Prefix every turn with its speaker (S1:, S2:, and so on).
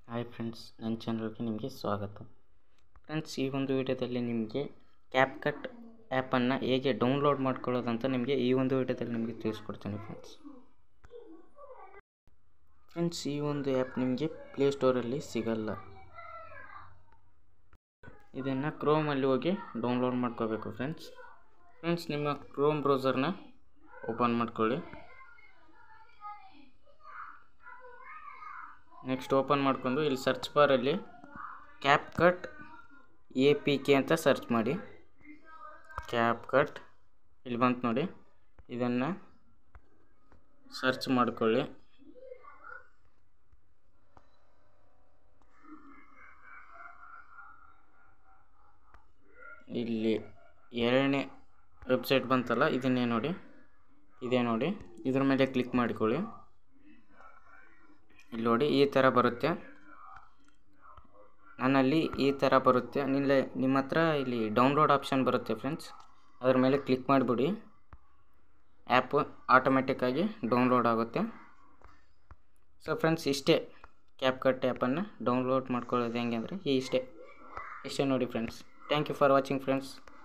S1: hi friends ನನ್ನ ಚಾನಲ್ಗೆ ನಿಮಗೆ ಸ್ವಾಗತ ಫ್ರೆಂಡ್ಸ್ ಈ ಒಂದು ವಿಡಿಯೋದಲ್ಲಿ ನಿಮಗೆ ಕ್ಯಾಪ್ ಕಟ್ ಆ್ಯಪನ್ನು ಹೇಗೆ ಡೌನ್ಲೋಡ್ ಮಾಡ್ಕೊಳ್ಳೋದಂತ ನಿಮಗೆ ಈ ಒಂದು ವಿಡಿಯೋದಲ್ಲಿ ನಿಮಗೆ ತಿಳಿಸ್ಕೊಡ್ತೀನಿ ಫ್ರೆಂಡ್ಸ್ ಫ್ರೆಂಡ್ಸ್ ಈ ಒಂದು ಆ್ಯಪ್ ನಿಮಗೆ ಪ್ಲೇಸ್ಟೋರಲ್ಲಿ ಸಿಗಲ್ಲ ಇದನ್ನು ಕ್ರೋಮಲ್ಲಿ ಹೋಗಿ ಡೌನ್ಲೋಡ್ ಮಾಡ್ಕೋಬೇಕು ಫ್ರೆಂಡ್ಸ್ ಫ್ರೆಂಡ್ಸ್ ನಿಮ್ಮ ಕ್ರೋಮ್ ಬ್ರೌಸರ್ನ ಓಪನ್ ಮಾಡ್ಕೊಳ್ಳಿ ನೆಕ್ಸ್ಟ್ ಓಪನ್ ಮಾಡ್ಕೊಂಡು ಇಲ್ಲಿ ಸರ್ಚ್ ಬಾರಲ್ಲಿ CapCut A P K ಅಂತ ಸರ್ಚ್ ಮಾಡಿ ಕ್ಯಾಪ್ ಕಟ್ ಇಲ್ಲಿ ಬಂತು ನೋಡಿ ಇದನ್ನು ಸರ್ಚ್ ಮಾಡ್ಕೊಳ್ಳಿ ಇಲ್ಲಿ ಎರಡನೇ ವೆಬ್ಸೈಟ್ ಬಂತಲ್ಲ ಇದನ್ನೇ ನೋಡಿ ಇದೇ ನೋಡಿ ಇದ್ರ ಮೇಲೆ ಕ್ಲಿಕ್ ಮಾಡಿಕೊಳ್ಳಿ ಇಲ್ಲಿ ನೋಡಿ ಈ ಥರ ಬರುತ್ತೆ ನನ್ನಲ್ಲಿ ಈ ಥರ ಬರುತ್ತೆ ನಿಲ್ಲ ನಿಮ್ಮ ಹತ್ರ ಇಲ್ಲಿ ಡೌನ್ಲೋಡ್ ಆಪ್ಷನ್ ಬರುತ್ತೆ ಫ್ರೆಂಡ್ಸ್ ಅದ್ರ ಮೇಲೆ ಕ್ಲಿಕ್ ಮಾಡಿಬಿಡಿ ಆ್ಯಪು ಆಟೋಮೆಟಿಕ್ಕಾಗಿ ಡೌನ್ಲೋಡ್ ಆಗುತ್ತೆ ಸೊ ಫ್ರೆಂಡ್ಸ್ ಇಷ್ಟೇ ಕ್ಯಾಪ್ ಕಟ್ ಆ್ಯಪನ್ನು ಡೌನ್ಲೋಡ್ ಮಾಡ್ಕೊಳ್ಳೋದು ಹೆಂಗೆ ಅಂದರೆ ಈ ಇಷ್ಟೇ ಇಷ್ಟೇ ನೋಡಿ friends thank you for watching friends